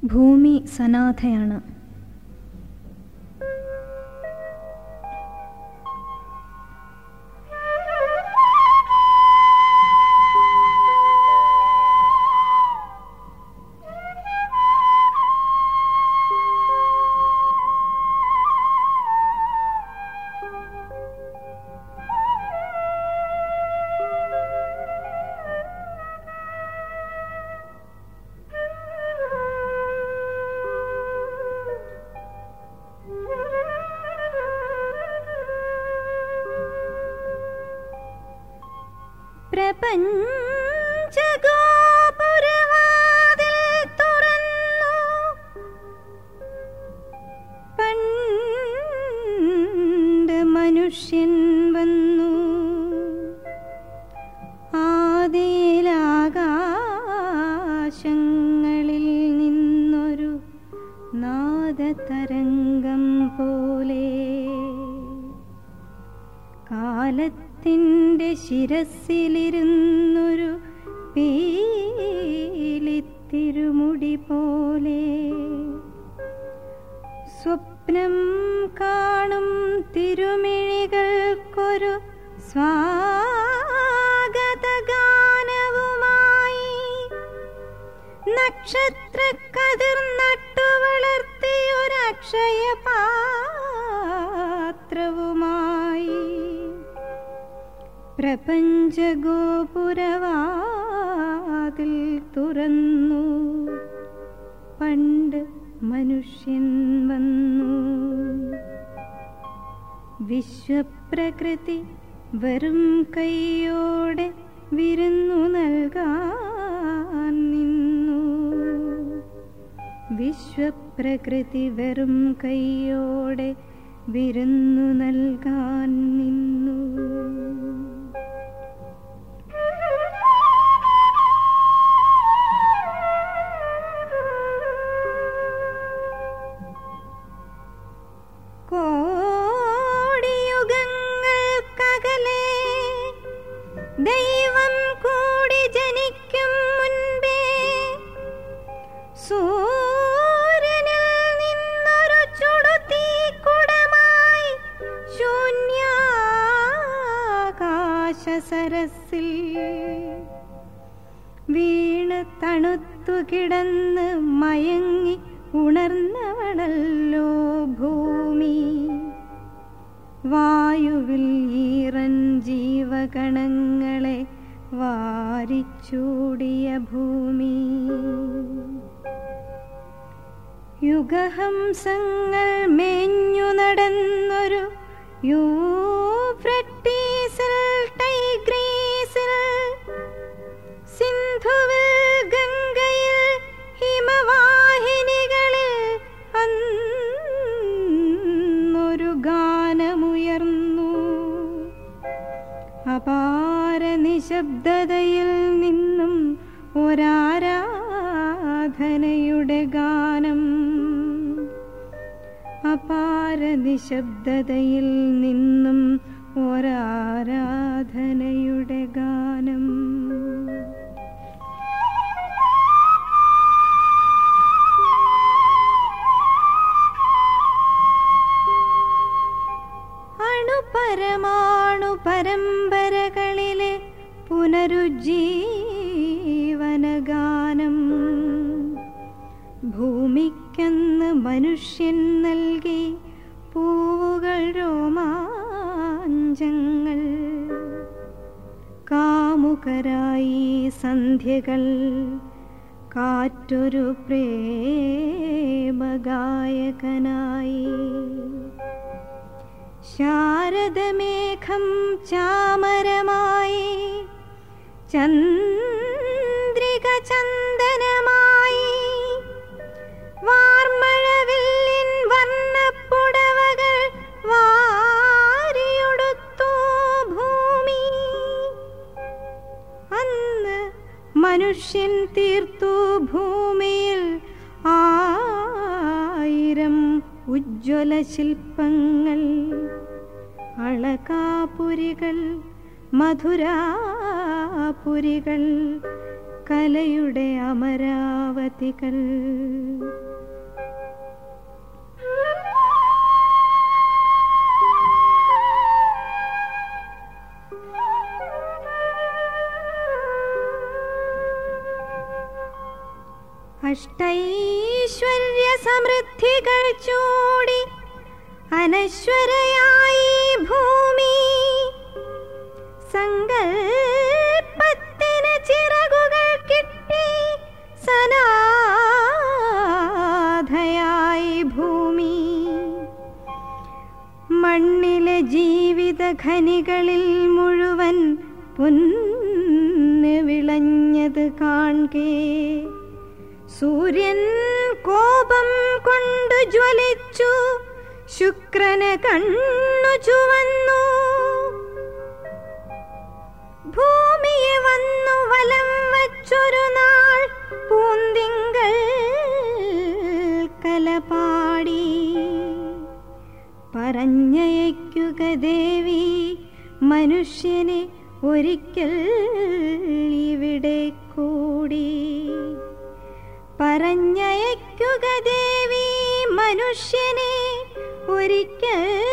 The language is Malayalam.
ഭൂമി സനാഥയാണ് പ്രപഞ്ചഗോപുരവാതിൽ തുറന്നു പണ്ട് മനുഷ്യൻ വന്നു ആദിയിലാകാശങ്ങളിൽ നിന്നൊരു നാദതരംഗം പോലെ കാലത്തിൻ്റെ ശിരസിലിരുന്നൊരു പീലിത്തിരുമുടി പോലെ സ്വപ്നം കാണും തിരുമിഴികൾക്കൊരു സ്വാഗതഗാനവുമായി നക്ഷത്രക്കതിർ നട്ടു വളർത്തിയൊരക്ഷയ പാത്രവുമായി പ്രപഞ്ചഗോപുരവാതിൽ തുറന്നു പണ്ട് മനുഷ്യൻ വന്നു വിശ്വപ്രകൃതി വെറും കൈയോടെ വിരുന്നു നൽകാൻ നിന്നു വിശ്വപ്രകൃതി വെറും കൈയോടെ വിരുന്നു നൽകാൻ നിന്നു കോടിയുഗങ്ങൾക്കകലെ ദൈവം കൂടി ജനിക്കും മുൻപേ സൂര്യനിൽ നിന്നൊരു ചുടുതീ കുടമായി ശൂന്യാകാശ സരസിൽ വീണ് തണുത്തു കിടന്ന് മയങ്ങി ഉണർന്നവളല്ലോ ഭൂമി വായുവിൽ ഈറൻ ജീവഗണങ്ങളെ വാരിച്ചൂടിയ ഭൂമി യുഗഹംസങ്ങൾ മേഞ്ഞു നടന്നൊരു യൂഫ്രട്ടീസിൽ ടൈഗ്രീസിൽ സിന്ധുവിൽ ഗംഗയിൽ ഹിമവാഹിനികളിൽ അന്നൊരു ഗാനമുയർന്നു അപാര നിശബ്ദതയിൽ നിന്നും ഒരാരാധനയുടെ ഗാനം അപാര നിശബ്ദതയിൽ നിന്നും ഒരാരാധനയുടെ ഗാനം അണുപരമാണു പരമ്പരകളിലെ പുനരുജ്ജീവനഗാനം ഭൂമിക്കന്ന് മനുഷ്യൻ നൽകി പൂവുകൾ രോമാഞ്ചങ്ങൾ കാമുകരായി സന്ധ്യകൾ കാറ്റൊരു പ്രേമഗായകനായി ശാരദമേഘം ചാമരമായി ചന്ദ്രിക ചന്ദനമായി വാർമഴവില്ലിൻ വർണ്ണപ്പുടവകൾ വാരിയൊടുത്തു ഭൂമി അന്ന് മനുഷ്യൻ തീർത്തു ഭൂമിയിൽ ആയിരം ഉജ്ജ്വല ശില്പങ്ങൾ അളകാപുരികൾ മധുരാപുരികൾ കലയുടെ അമരാവതികൾ അഷ്ടൈശ്വര്യ സമൃദ്ധികൾ ചൂടി അനശ്വരയായി ഭൂമി സങ്കൽപ്പത്തിന് ചിറകുകൾ കിട്ടി സനാഥയായി ഭൂമി മണ്ണിലെ ജീവിത ഖനികളിൽ മുഴുവൻ പൊന്ന് വിളഞ്ഞത് കാൺകേ സൂര്യൻ കോപം കൊണ്ട് ജ്വലിച്ചു ശുക്രന് കണ്ണു ചുവന്നു ഭൂമിയെ വന്നു വലം വച്ചൊരു നാൾ പൂന്തിങ്കൾ കലപാടി പറഞ്ഞയക്കുക ദേവി മനുഷ്യനെ ഒരിക്കൽ ഇവിടെ കൂടി പറഞ്ഞയക്കുക ദേവി മനുഷ്യനെ ഒരിക്കൽ